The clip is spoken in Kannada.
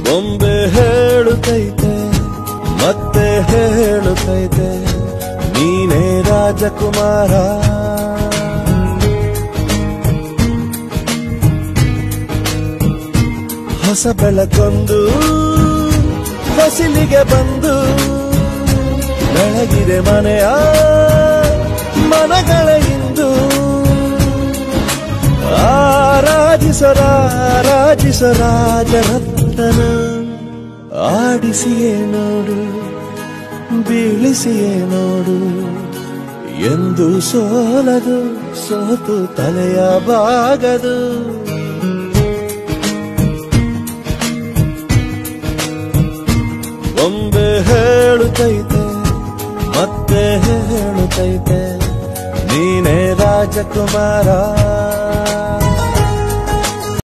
ಬೊಂಬೆ ಹೇಳುತ್ತೈತೆ ಮತ್ತೆ ಹೇಳುತ್ತೈತೆ ನೀನೇ ರಾಜಕುಮಾರ ಹೊಸ ಬೆಳಕೊಂದು ಹೊಸಿಲಿಗೆ ಬಂದು ಬೆಳಗಿದೆ ಮನೆಯ ಮನಗಳ ಇಂದು ಆರಾಧಿಸರಾರಾಜಿಸರಾಜರತ್ನ ಆಡಿಸಿಯೇ ನೋಡು ಬೀಳಿಸಿಯೇ ನೋಡು ಎಂದು ಸೋಲದು ಸೋತು ತಲೆಯ ಬಾಗದು ಒಮ್ಮೆ ಹೇಳುತ್ತೈತೆ ಮತ್ತೆ ಹೇಳುತ್ತೈತೆ ನೀನೇ ರಾಜಕುಮಾರ